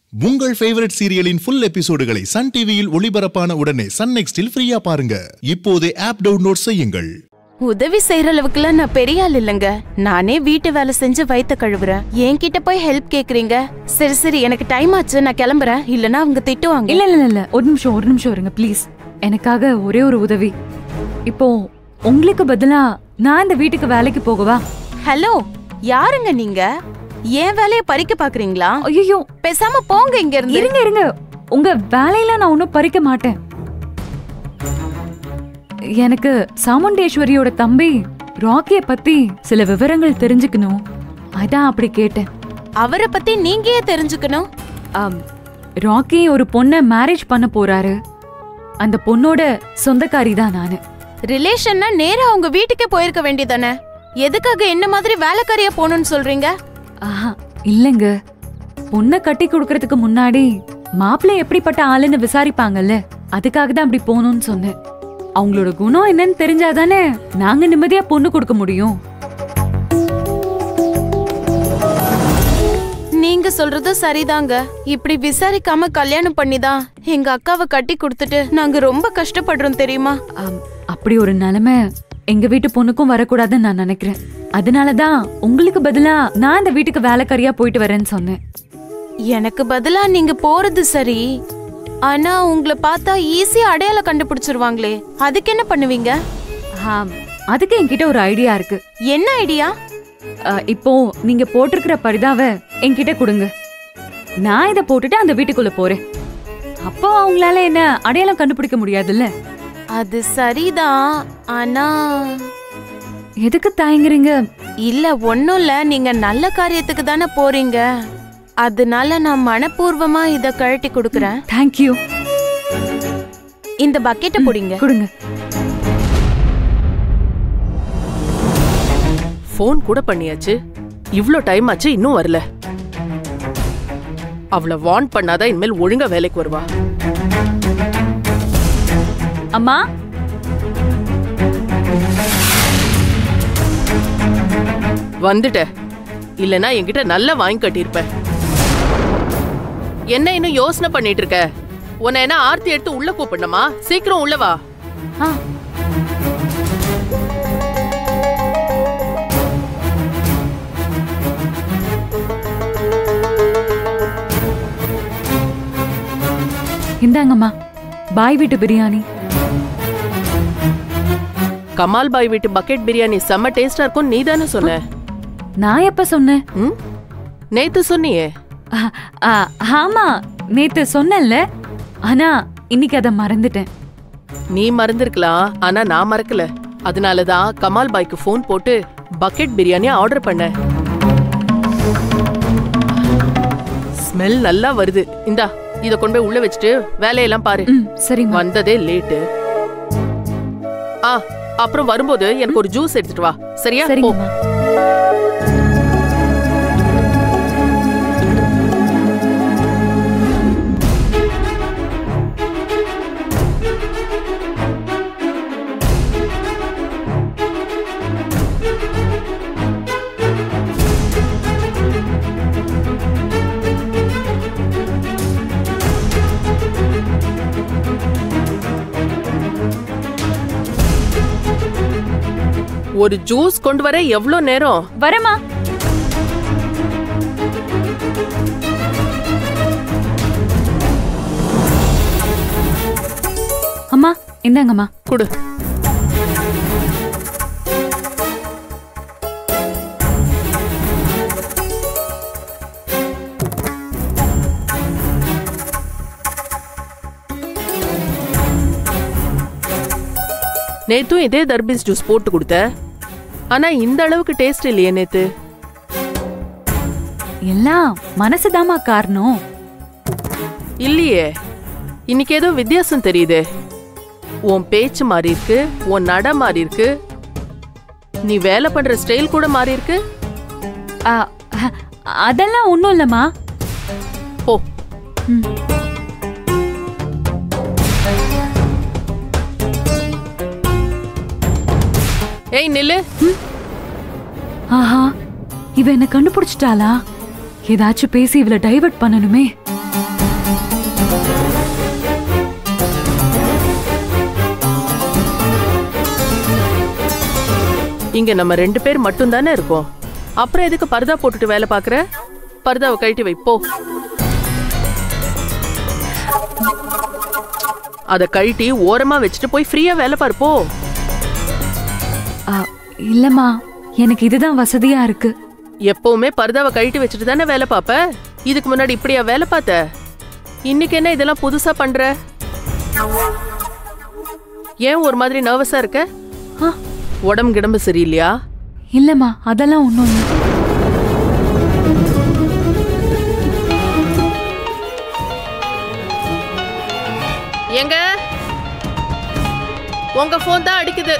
உங்கள் ஃபேவரட் சீரியலின் ஃபுல் எபிசோடுகளை சன் டிவியில் ஒளிபரப்பான உடனே சன் நெக்ஸ்டில் ஃப்ரீயா பாருங்க இப்போதே ஆப் டவுன்லோட் செய்யுங்கள் உதவி செய்யற அளவுக்குலாம் நான் பெரிய ஆள் இல்லைங்க நானே வீட்டு வேலை செஞ்சு வயித்த கழுவுறேன் என்கிட்ட போய் ஹெல்ப் கேக்குறீங்க சரி சரி எனக்கு டைம் ஆச்சு நான் கிளம்புறேன் இல்லனா அவங்க திட்டுவாங்க இல்ல இல்ல இல்ல ஒரு நிமிஷம் ஒரு நிமிஷம் இருங்க ப்ளீஸ் எனக்காக ஒரே ஒரு உதவி இப்போ உங்களுக்கு பதிலா நான் இந்த வீட்டுக்கு வேலைக்கு போகவா ஹலோ யாருங்க நீங்க என் வேலைய பறிக்க பாக்குறீங்களா ஐயோ பேசாம போங்க இங்க இருந்து இருங்க இருங்க உங்க வேலையில நான் ஒன்னும் பறிக்க மாட்டேன் எனக்கு சாமுண்டேஸ்வரியோட தம்பி ராக்கிய பத்தி சில விவரங்கள் தெரிஞ்சுக்கணும் அதான் அப்படி கேட்டேன் அவரை பத்தி நீங்க ஏன் தெரிஞ்சுக்கணும் ஆம், ராக்கி ஒரு பொண்ண மேரேஜ் பண்ண போறாரு அந்த பொண்ணோட சொந்தக்காரி தான் நானு ரிலேஷன்னா நேரா அவங்க வீட்டுக்கே போயிருக்க வேண்டியதானே எதுக்காக என்ன மாதிரி வேலைக்காரியா போகணும்னு சொல்றீங்க ஆஹா இல்லங்க பொண்ணை கட்டி கொடுக்கறதுக்கு முன்னாடி மாப்பிள்ளை எப்படிப்பட்ட ஆளுன்னு விசாரிப்பாங்கல்ல அதுக்காக தான் அப்படி போகணும்னு சொன்னேன் அவங்களோட குணம் என்னன்னு தெரிஞ்சாதானே நாங்க நிம்மதியா பொண்ணு கொடுக்க முடியும் நீங்க சொல்றதும் சரிதாங்க இப்படி விசாரிக்காம கல்யாணம் பண்ணிதான் எங்க அக்காவை கட்டி கொடுத்துட்டு நாங்க ரொம்ப கஷ்டப்படுறோம் தெரியுமா ஆம், அப்படி ஒரு நிலைமை எங்க வீட்டு பொண்ணுக்கும் வரக்கூடாதுன்னு நான் நினைக்கிறேன் அதனாலதான் உங்களுக்கு பதிலா நான் இந்த வீட்டுக்கு வேலைக்காரியா போயிட்டு வரேன்னு சொன்னேன் எனக்கு பதிலா நீங்க போறது சரி ஆனா உங்களை பார்த்தா ஈஸியா அடையாளம் கண்டுபிடிச்சிருவாங்களே அதுக்கு என்ன பண்ணுவீங்க ஆம், அதுக்கு என்கிட்ட ஒரு ஐடியா இருக்கு என்ன ஐடியா அ, இப்போ நீங்க போட்டிருக்கிற பரிதாவை என்கிட்ட கொடுங்க நான் இத போட்டுட்டு அந்த வீட்டுக்குள்ள போறேன் அப்போ அவங்களால என்ன அடையாளம் கண்டுபிடிக்க முடியாதுல்ல அது சரிதான் ஆனா எதுக்கு தயங்குறீங்க இல்ல ஒண்ணும் இல்ல நீங்க நல்ல காரியத்துக்கு தானே போறீங்க அதனால நான் மனப்பூர்வமா இத கழட்டி கொடுக்கறேன் தேங்க்யூ இந்த பக்கெட்டை புடிங்க கொடுங்க ஃபோன் கூட பண்ணியாச்சு இவ்ளோ டைம் ஆச்சு இன்னும் வரல அவள வார்ன் பண்ணாதான் இனிமேல் ஒழுங்கா வேலைக்கு வருவா அம்மா வந்துட்ட இல்லனா என்கிட்ட நல்லா வாங்கி கட்டியிருப்ப என்ன இன்னும் யோசனை பண்ணிட்டு இருக்க உன்னை என்ன ஆர்த்தி எடுத்து உள்ள கூப்பிடணுமா சீக்கிரம் உள்ள வா ஆ, இந்தாங்கம்மா பாய் வீட்டு பிரியாணி கமால் பாய் வீட்டு பக்கெட் பிரியாணி செம்ம டேஸ்டா இருக்கும் நீ தானே சொன்ன நான் எப்ப சொன்னேன் ம்? நேத்து சொன்னியே ஆ, ஆ, ஆமா நேத்து சொன்னேன்ல ஆனா இன்னைக்கு அதை மறந்துட்டேன் நீ மறந்திருக்கலாம் ஆனா நான் மறக்கல அதனாலதான் கமால் பாய்க்கு ஃபோன் போட்டு பக்கெட் பிரியாணி ஆர்டர் பண்ணேன் ஸ்மெல் நல்லா வருது இந்தா இத கொண்டு போய் உள்ள வச்சுட்டு வேலையெல்லாம் பாரு ம் சரிம்மா வந்ததே லேட்டு ஆ அப்புறம் வரும்போது எனக்கு ஒரு ஜூஸ் எடுத்துட்டு வா சரியா போ. சரிங்கம்மா ஒரு ஜூஸ் கொண்டு வர எவ்வளவு நேரம் வரமா அம்மா இந்தாங்கம்மா குடு நேத்தும் இதே தர்பீஸ் ஜூஸ் போட்டு கொடுத்த ஆனா இந்த அளவுக்கு டேஸ்ட் இல்லையே நேத்து எல்லாம் மனசுதாம்மா காரணம் இல்லையே இன்னைக்கு ஏதோ வித்தியாசம் தெரியுதே உன் பேச்சு மாறி இருக்கு உன் நட மாறி இருக்கு நீ வேலை பண்ற ஸ்டைல் கூட மாறி இருக்கு ஆ, அ, அதெல்லாம் ஒண்ணும் இல்லம்மா போ ம். ஏய் நில்லு ஆஹா இவ என்ன கண்டுபிடிச்சிட்டாளா ஏதாச்சும் பேசி இவள டைவர்ட் பண்ணணுமே இங்க நம்ம ரெண்டு பேர் மட்டும் தானே இருக்கோம் அப்புறம் எதுக்கு பர்தா போட்டுட்டு வேலை பார்க்குற பர்தாவை கழட்டி வை போ அதை கழட்டி ஓரமா வச்சுட்டு போய் ஃப்ரீயா வேலை பாரு போ ஆ, இல்லம்மா எனக்கு இதுதான் வசதியா இருக்கு எப்பவுமே பர்தாவை கழட்டி வச்சுட்டு தானே வேலை பார்ப்ப இதுக்கு முன்னாடி இப்படியா வேலை பார்த்த இன்னைக்கு என்ன இதெல்லாம் புதுசா பண்ற ஏன் ஒரு மாதிரி நர்வஸா இருக்க ஆ, உடம்பு கிடம்பு சரியில்லையா இல்லம்மா அதெல்லாம் ஒண்ணும் இல்ல எங்க உங்க போன் தான் அடிக்குது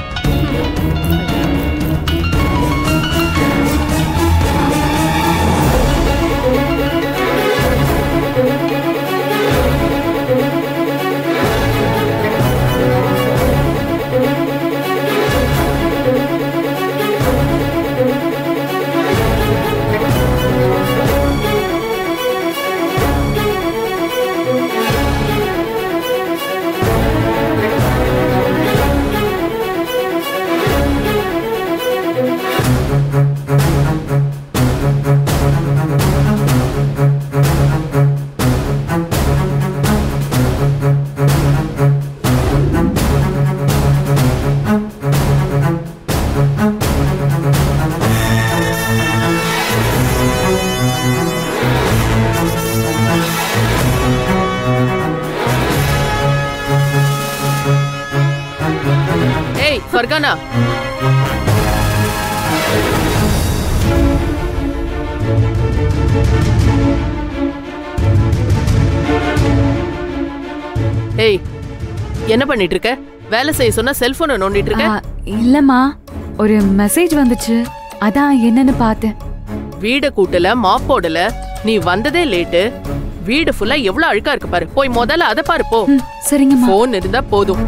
ஏய் ஃபர்கானா ஏய் என்ன பண்ணிட்டு இருக்க வேலை செய்ய சொன்னா செல்போனை நோண்டிட்டு இருக்க ஆ, இல்லம்மா ஒரு மெசேஜ் வந்துச்சு அதான் என்னன்னு பார்த்தேன் வீட கூட்டல மாப் போடல நீ வந்ததே லேட்டு வீடு ஃபுல்லா எவ்வளவு அழுக்கா இருக்கு பாரு போய் முதல்ல அதை பாரு போ ம், சரிங்கம்மா போன் இருந்தா போதும்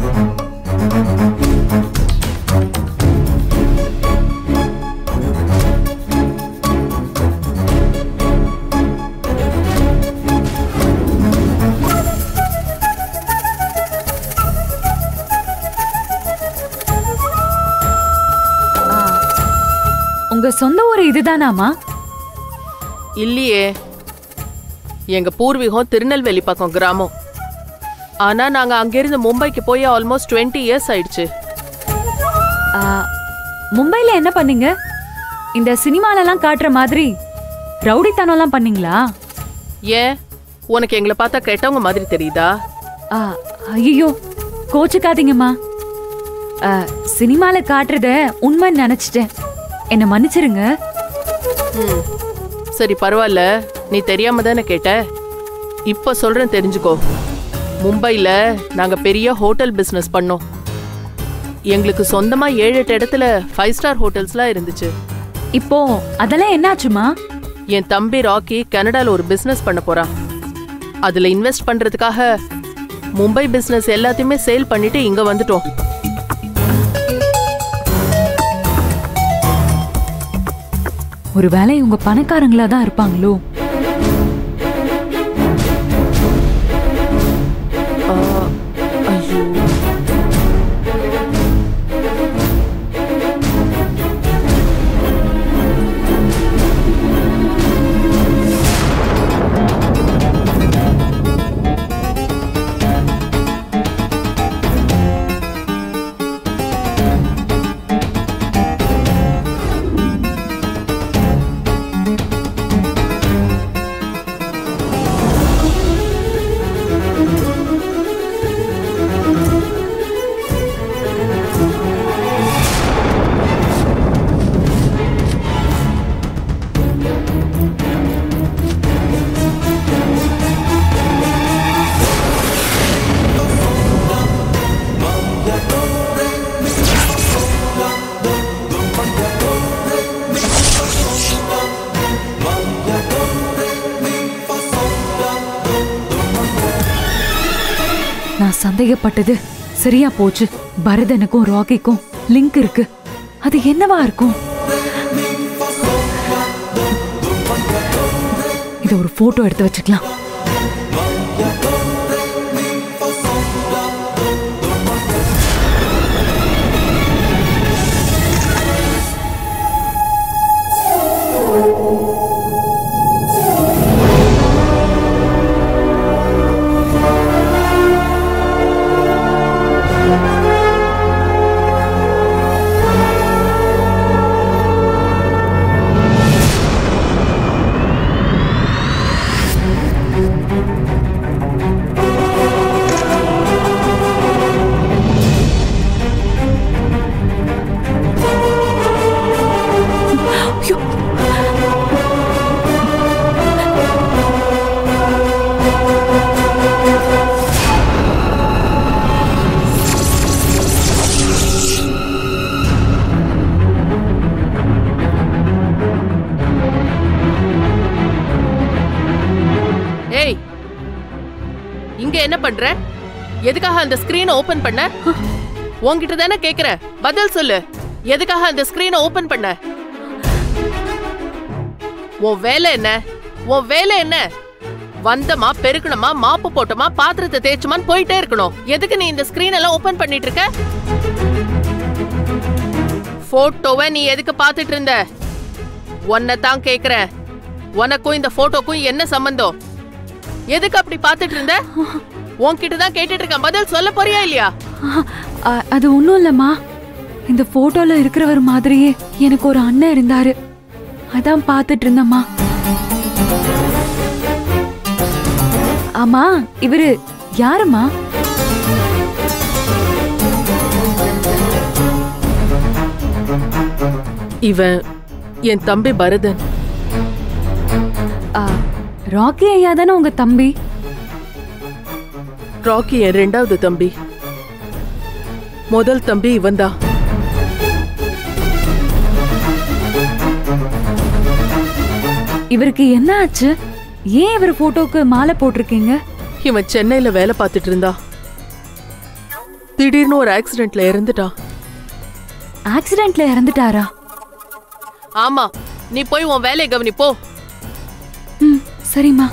உங்க சொந்த ஊர் இதுதானாமா இல்லையே எங்க பூர்வீகம் திருநெல்வேலி பக்கம் கிராமம் ஆனா நாங்க அங்கிருந்து மும்பைக்கு போய் ஆல்மோஸ்ட் டுவெண்ட்டி இயர்ஸ் ஆயிடுச்சு ஆ, மும்பைல என்ன பண்ணீங்க இந்த சினிமாலலாம் காட்டுற மாதிரி ரவுடித்தனம்லாம் பண்ணீங்களா ஏன் உனக்கு எங்களை பார்த்தா கெட்டவங்க மாதிரி தெரியுதா ஐயோ கோச்சுக்காதீங்கம்மா ஆ, சினிமால காட்டுறத உண்மைன்னு நினைச்சிட்டேன் என்ன மன்னிச்சிருங்க ம் சரி பரவாயில்ல நீ தெரியாம தானே கேட்ட இப்ப சொல்றேன் தெரிஞ்சுக்கோ மும்பைல நாங்க பெரிய ஹோட்டல் பிசினஸ் பண்ணோம் எங்களுக்கு சொந்தமா ஏழு எட்டு இடத்துல ஃபைவ் ஸ்டார் ஹோட்டல்ஸ்லாம் இருந்துச்சு இப்போ அதெல்லாம் என்னாச்சுமா என் தம்பி ராக்கி கனடால ஒரு பிசினஸ் பண்ண போறான் அதுல இன்வெஸ்ட் பண்றதுக்காக மும்பை பிசினஸ் எல்லாத்தையுமே சேல் பண்ணிட்டு இங்க வந்துட்டோம் ஒருவேளை இவங்க பணக்காரங்களா தான் இருப்பாங்களோ ஆ, ஐயோ நான் சந்தேகப்பட்டது சரியா போச்சு பரதனுக்கும் ராக்கிக்கும் லிங்க் இருக்கு அது என்னவா இருக்கும் இத ஒரு போட்டோ எடுத்து வச்சுக்கலாம் இங்க என்ன பண்ற எதுக்காக அந்த ஸ்கிரீனை ஓபன் பண்ண உன்கிட்ட தானே கேக்குற பதில் சொல்லு எதுக்காக அந்த ஸ்கிரீனை ஓபன் பண்ண உன் வேலை என்ன உன் வேலை என்ன வந்தமா பெருக்கணுமா மாப்பு போட்டோமா பாத்திரத்தை தேய்ச்சோமான்னு போயிட்டே இருக்கணும் எதுக்கு நீ இந்த ஸ்கிரீன் எல்லாம் ஓபன் பண்ணிட்டு இருக்க போட்டோவை நீ எதுக்கு பாத்துட்டு இருந்த உன்னை தான் கேக்குறேன் உனக்கும் இந்த போட்டோக்கும் என்ன சம்பந்தம் எதுக்கு அப்படி பாத்துட்டு இருந்த உன்கிட்ட தான் கேட்டுட்டு இருக்கேன் பதில் சொல்ல போறியா இல்லையா அ- அது ஒண்ணும் இல்லம்மா இந்த போட்டோல இருக்கிறவர் மாதிரியே எனக்கு ஒரு அண்ணன் இருந்தாரு அதான் பார்த்துட்டு இருந்தம்மா ஆமா இவரு யாரும்மா இவன் என் தம்பி பரதன் ஆ, ராக்கி ஐயா தானே உங்க தம்பி ராக்கி என் ரெண்டாவது தம்பி முதல் தம்பி இவன்தான் இவருக்கு என்ன ஆச்சு ஏன் இவர் போட்டோக்கு மாலை போட்டிருக்கீங்க இவன் சென்னையில வேலை பார்த்துட்டு இருந்தா திடீர்னு ஒரு ஆக்சிடென்ட்ல இறந்துட்டான் ஆக்சிடென்ட்ல இறந்துட்டாரா ஆமா நீ போய் உன் வேலையை கவனி போ ம் சரிம்மா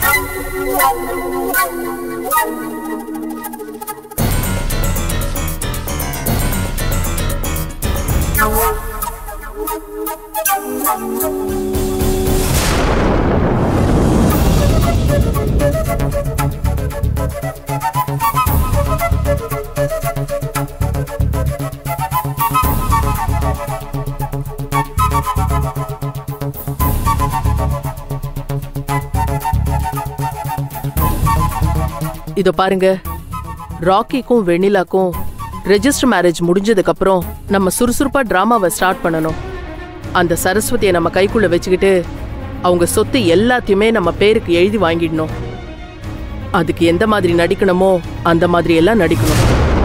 இதோ பாருங்க ராக்கிக்கும் வெண்ணிலாக்கும் ரெஜிஸ்டர் மேரேஜ் முடிஞ்சதுக்கு அப்புறம் நம்ம சுறுசுறுப்பா டிராமாவை ஸ்டார்ட் பண்ணணும் அந்த சரஸ்வதியை நம்ம கைக்குள்ள வச்சுக்கிட்டு அவங்க சொத்து எல்லாத்தையுமே நம்ம பேருக்கு எழுதி வாங்கிடணும் அதுக்கு எந்த மாதிரி நடிக்கணுமோ அந்த மாதிரி எல்லாம் நடிக்கணும்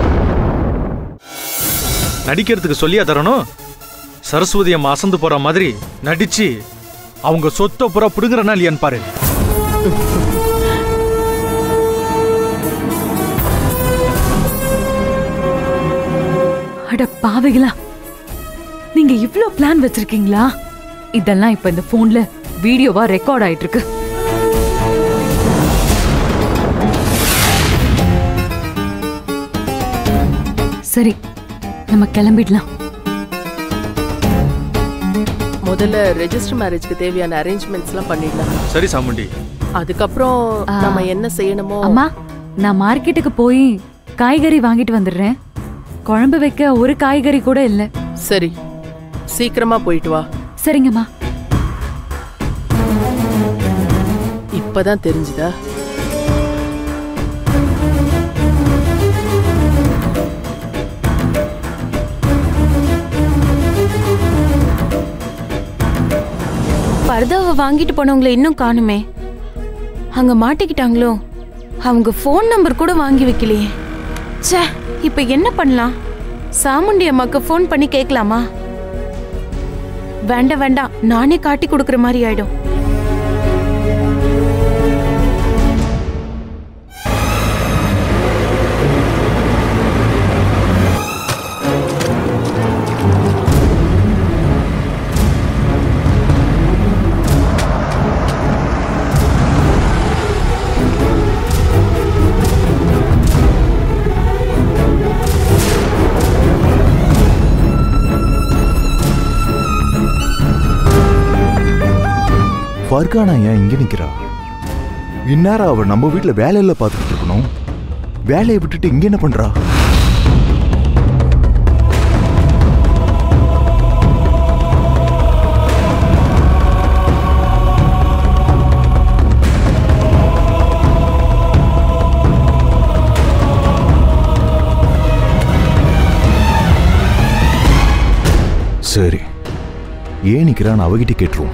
நடிக்கிறதுக்கு சொல்லியா தரணும் சரஸ்வதி அம்மா அசந்து போற மாதிரி நடிச்சு அவங்க சொத்தை புறா புடுங்குறனா இல்லையான்னு பாரு அட பாவிகளா நீங்க இவ்ளோ பிளான் வச்சிருக்கீங்களா இதெல்லாம் இப்ப இந்த போன்ல வீடியோவா ரெக்கார்ட் ஆயிட்டு இருக்கு சரி நம்ம கிளம்பிடலாம் முதல்ல ரெஜிஸ்டர் மேரேஜ்க்கு தேவையான அரேஞ்ச்மெண்ட்ஸ்லாம் பண்ணிடலாம் சரி சாமுண்டி அதுக்கப்புறம் ஆ. நம்ம என்ன செய்யணுமோ அம்மா நான் மார்க்கெட்டுக்கு போய் காய்கறி வாங்கிட்டு வந்துடுறேன் குழம்பு வைக்க ஒரு காய்கறி கூட இல்ல சரி சீக்கிரமா போயிட்டு வா சரிங்கம்மா இப்பதான் தெரிஞ்சுதா பர்தாவை வாங்கிட்டு போனவங்களை இன்னும் காணுமே அங்க மாட்டிக்கிட்டாங்களோ அவங்க ஃபோன் நம்பர் கூட வாங்கி வைக்கலையே ச்சே இப்ப என்ன பண்ணலாம் சாமுண்டி அம்மாக்கு ஃபோன் பண்ணி கேட்கலாமா வேண்டாம் வேண்டாம் நானே காட்டி கொடுக்குற மாதிரி ஆயிடும் ஃபர்கானா ஏன் இங்க நிக்கிறா இந்நேரம் அவ நம்ம வீட்ல வேலையில பார்த்துட்டு இருக்கணும் வேலையை விட்டுட்டு இங்க என்ன பண்றா சரி ஏன் நிக்கிறான்னு அவகிட்ட கேட்டுருவோம்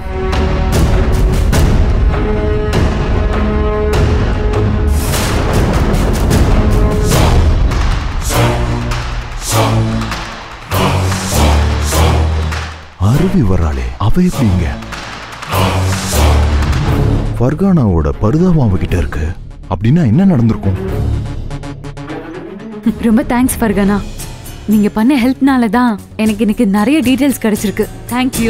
அருவி வர்றாளே அவ எப்படிங்க ஃபர்கானாவோட பருதாவும் அவகிட்ட இருக்கு அப்படின்னா என்ன நடந்திருக்கும் ரொம்ப தேங்க்ஸ் ஃபர்கனா நீங்க பண்ண ஹெல்ப்னால தான் எனக்கு இன்னைக்கு நிறைய டீடைல்ஸ் கிடைச்சிருக்கு தேங்க்யூ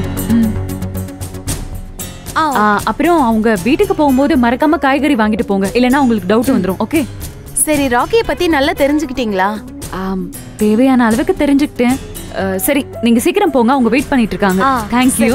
ஆ அப்புறம் அவங்க வீட்டுக்கு போகும்போது மறக்காம காய்கறி வாங்கிட்டு போங்க இல்லைன்னா உங்களுக்கு டவுட் வந்துடும் ஓகே சரி ராக்கியை பத்தி நல்லா தெரிஞ்சுக்கிட்டீங்களா ஆம், தேவையான அளவுக்கு தெரிஞ்சுக்கிட்டேன் அஹ், சரி நீங்க சீக்கிரம் போங்க அவங்க வெயிட் பண்ணிட்டு இருக்காங்க ஆ, தேங்க்யூ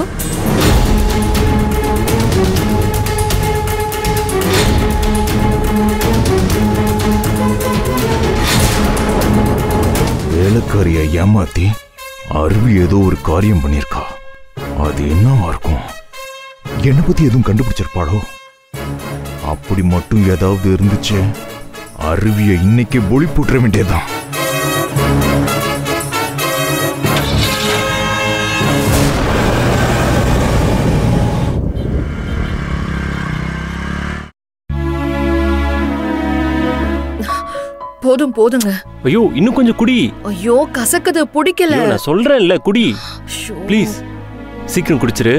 வேலைக்காரிய ஏமாத்தி அருவி ஏதோ ஒரு காரியம் பண்ணியிருக்கா அது என்னவா இருக்கும் என்னை பத்தி எதுவும் கண்டுபிடிச்சிருப்பாளோ அப்படி மட்டும் ஏதாவது இருந்துச்சு அருவியை இன்னைக்கு பொழி போட்டுற வேண்டியதுதான் போதும் போதுங்க ஐயோ இன்னும் கொஞ்சம் குடி ஐயோ கசக்குது பிடிக்கல ஐயோ, நான் சொல்றேன்ல குடி ஷோ. ப்ளீஸ் சீக்கிரம் குடிச்சிரு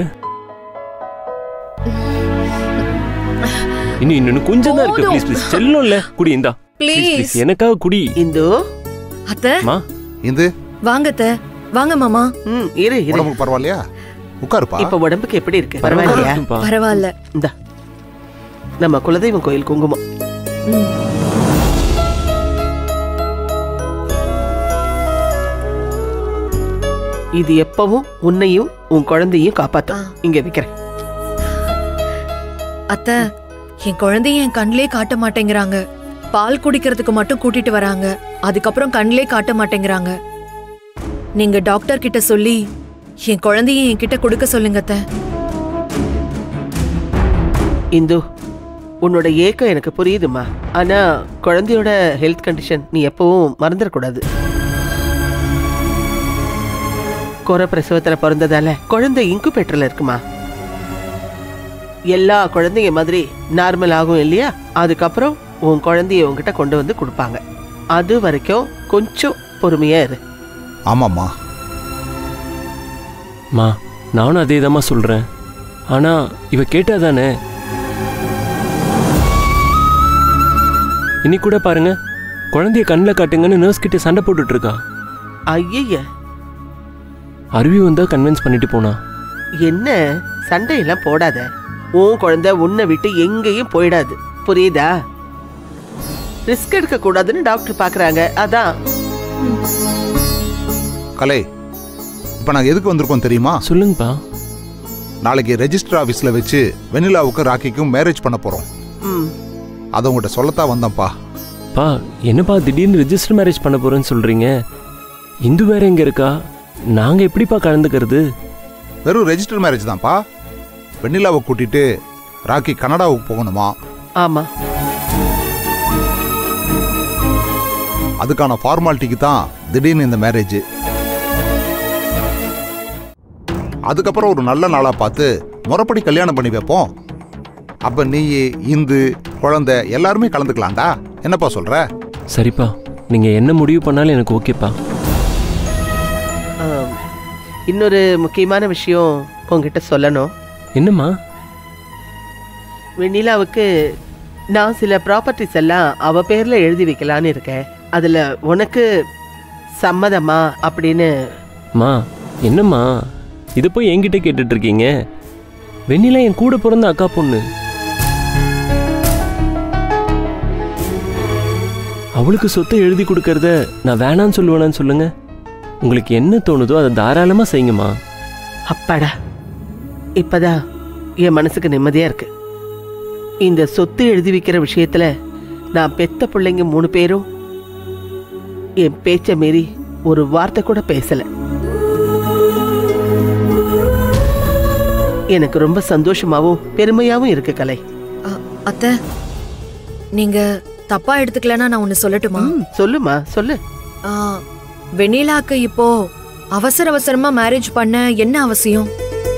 இன்னும் இன்னும் கொஞ்சம் தான் இருக்கு போதும். ப்ளீஸ் ப்ளீஸ் செல்லும்ல குடி இந்தா ப்ளீஸ் Please. ப்ளீஸ் எனக்காக குடி இந்து அத்தை மா இந்து வாங்க அத்தை வாங்க மாமா ம் இரு இரு உடம்புக்கு பரவாயில்லையா உட்காருப்பா இப்ப உடம்புக்கு எப்படி இருக்கு பரவாயில்லையா இருக்குப்பா. பரவாயில்ல இந்தா நம்ம குலதெய்வம் கோயில் குங்குமம் ம். இது எப்பவும் உன்னையும் உன் குழந்தையும் காப்பாத்தும் ஆ. இங்க வைக்கிறேன் அத்தை என் குழந்தைய என் கண்ணிலே காட்ட மாட்டேங்கிறாங்க பால் குடிக்கிறதுக்கு மட்டும் கூட்டிட்டு வராங்க அதுக்கப்புறம் கண்ணிலே காட்ட மாட்டேங்கிறாங்க நீங்க டாக்டர் கிட்ட சொல்லி என் குழந்தைய என்கிட்ட கொடுக்க சொல்லுங்க அத்தை இந்து உன்னோட ஏக்கம் எனக்கு புரியுதுமா ஆனா குழந்தையோட ஹெல்த் கண்டிஷன் நீ எப்பவும் மறந்துடக்கூடாது குறை பிரசவத்துல பிறந்ததால குழந்தை இன்குபேட்டர்ல இருக்குமா எல்லா குழந்தைங்க மாதிரி நார்மல் ஆகும் இல்லையா அதுக்கப்புறம் உன் குழந்தைய உன்கிட்ட கொண்டு வந்து கொடுப்பாங்க அது வரைக்கும் கொஞ்சம் பொறுமையா இரு ஆமாம்மா மா நானும் அதே சொல்றேன் ஆனா இவ கேட்டா தானே இன்னைக்கு கூட பாருங்க குழந்தைய கண்ணில் காட்டுங்கன்னு நர்ஸ் கிட்ட சண்டை போட்டுட்டு இருக்கா ஐய அருவி வந்தா கன்வின்ஸ் பண்ணிட்டு போனா என்ன சண்டையெல்லாம் போடாத உன் குழந்தை உன்னை விட்டு எங்கேயும் போயிடாது புரியுதா ரிஸ்க் எடுக்க கூடாதுன்னு டாக்டர் பாக்குறாங்க அதான் கலை இப்போ நாங்கள் எதுக்கு வந்திருக்கோம் தெரியுமா சொல்லுங்கப்பா நாளைக்கு ரெஜிஸ்டர் ஆஃபீஸில் வச்சு வெண்ணிலாவுக்கும் ராக்கிக்கும் மேரேஜ் பண்ண போகிறோம் ம், அதை உங்கள்கிட்ட சொல்லத்தான் வந்தேன்ப்பா பா என்னப்பா திடீர்னு ரெஜிஸ்டர் மேரேஜ் பண்ண போறேன்னு சொல்றீங்க இந்து வேற எங்க இருக்கா நாங்க எப்படிப்பா கலந்துக்கிறது வெறும் ரெஜிஸ்டர் மேரேஜ் தான்ப்பா வெண்ணிலாவை கூட்டிட்டு ராக்கி கனடாவுக்கு போகணுமா ஆமா அதுக்கான ஃபார்மாலிட்டிக்கு தான் திடீர்னு இந்த மேரேஜ் அதுக்கப்புறம் ஒரு நல்ல நாளா பார்த்து முறைப்படி கல்யாணம் பண்ணி வைப்போம் அப்ப நீ இந்து குழந்தை எல்லாருமே கலந்துக்கலாம்டா என்னப்பா சொல்ற சரிப்பா நீங்க என்ன முடிவு பண்ணாலும் எனக்கு ஓகேப்பா ஆம். இன்னொரு முக்கியமான விஷயம் உங்ககிட்ட சொல்லணும் என்னம்மா வெண்ணிலாவுக்கு நான் சில ப்ராப்பர்ட்டிஸ் எல்லாம் அவ பேர்ல எழுதி வைக்கலான்னு இருக்கேன் அதுல உனக்கு சம்மதமா அப்படின்னு மா என்னம்மா இதை போய் என்கிட்ட கேட்டுட்டு இருக்கீங்க வெண்ணிலா என் கூட பிறந்த அக்கா பொண்ணு அவளுக்கு சொத்தை எழுதி கொடுக்கறத நான் வேணான்னு சொல்லுவேனான்னு சொல்லுங்க உங்களுக்கு என்ன தோணுதோ அதை தாராளமா செய்யுங்கம்மா அப்பாடா இப்பதான் என் மனசுக்கு நிம்மதியா இருக்கு இந்த சொத்து எழுதி வைக்கிற விஷயத்துல நான் பெத்த பிள்ளைங்க மூணு பேரும் என் பேச்ச மீறி ஒரு வார்த்தை கூட பேசல எனக்கு ரொம்ப சந்தோஷமாவும் பெருமையாவும் இருக்கு கலை அ- அத்தை நீங்க தப்பா எடுத்துக்கலன்னா நான் ஒன்னு சொல்லட்டுமா ம், சொல்லுமா சொல்லு ஆ, வெண்ணிலாக்கு இப்போ அவசர அவசரமா மேரேஜ் பண்ண என்ன அவசியம்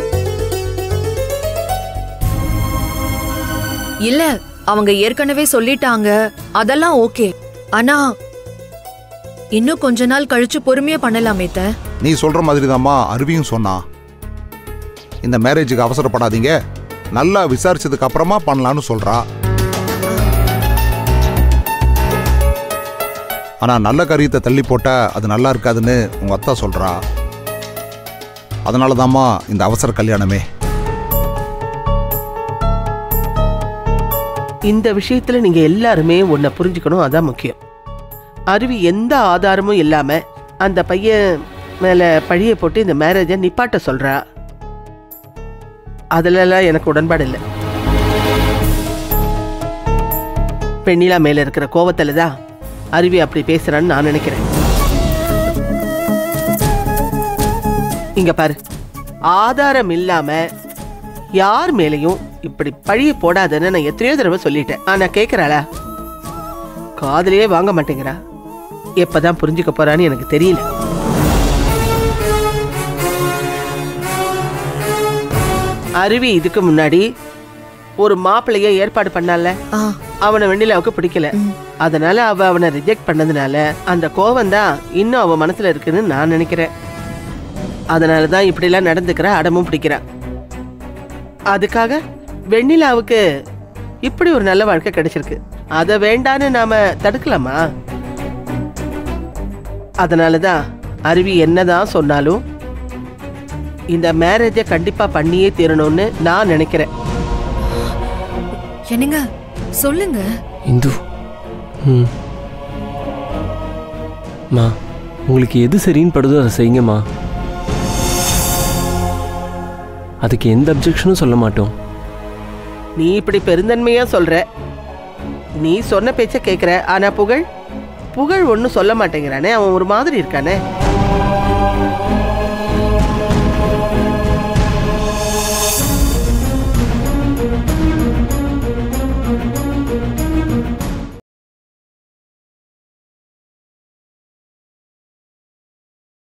இல்ல அவங்க ஏற்கனவே சொல்லிட்டாங்க அதெல்லாம் ஓகே ஆனா இன்னும் கொஞ்ச நாள் கழிச்சு பொறுமையா பண்ணலாமே த நீ சொல்ற மாதிரி தாம்மா அருவியும் சொன்னா இந்த மேரேஜுக்கு அவசரப்படாதீங்க நல்லா விசாரிச்சதுக்கு அப்புறமா பண்ணலான்னு சொல்றா ஆனா நல்ல காரியத்தை தள்ளி போட்டா அது நல்லா இருக்காதுன்னு உங்க அத்தா சொல்றா அதனால தாம்மா இந்த அவசர கல்யாணமே இந்த விஷயத்துல நீங்க எல்லாருமே உன்னை புரிஞ்சுக்கணும் அதான் முக்கியம் அருவி எந்த ஆதாரமும் இல்லாம அந்த பையன் மேல பழிய போட்டு இந்த மேரேஜை நிப்பாட்ட சொல்றா அதுலலாம் எனக்கு உடன்பாடு இல்லை பெண்ணிலா மேல இருக்கிற கோவத்துல தான் அருவி அப்படி பேசுறான்னு நான் நினைக்கிறேன் இங்க பாரு ஆதாரம் இல்லாம யார் மேலையும் இப்படி பழிய போடாதன்னு நான் எத்தனையோ தடவை சொல்லிட்டேன் ஆனா கேக்குறாளா காதுலயே வாங்க மாட்டேங்கிறா எப்பதான் புரிஞ்சுக்க போறான்னு எனக்கு தெரியல அருவி இதுக்கு முன்னாடி ஒரு மாப்பிள்ளைய ஏற்பாடு பண்ணால ஆ அவனை வெண்ணிலாவுக்கு பிடிக்கல அதனால அவ அவனை ரிஜெக்ட் பண்ணதுனால அந்த கோவம் தான் இன்னும் அவ மனசுல இருக்குன்னு நான் நினைக்கிறேன் அதனால தான் இப்படிலாம் நடந்துக்கிற அடமும் பிடிக்கிறா அதுக்காக வெண்ணிலாவுக்கு இப்படி ஒரு நல்ல வாழ்க்கை கிடைச்சிருக்கு அதை வேண்டான்னு நாம தடுக்கலாமா அதனால தான் அருவி என்னதான் சொன்னாலும் இந்த மேரேஜை கண்டிப்பா பண்ணியே தீரணும்னு நான் நினைக்கிறேன் என்னங்க சொல்லுங்க இந்து ம் மா உங்களுக்கு எது சரின்னு படுதோ அதை செய்யுங்கம்மா அதுக்கு எந்த அப்ஜெக்ஷனும் சொல்ல மாட்டோம் நீ இப்படி பெருந்தன்மையா சொல்ற நீ சொன்ன பேச்ச கேக்குற ஆனா புகழ் புகழ் ஒன்னும் சொல்ல மாட்டேங்கிறானே அவன் ஒரு மாதிரி இருக்கானே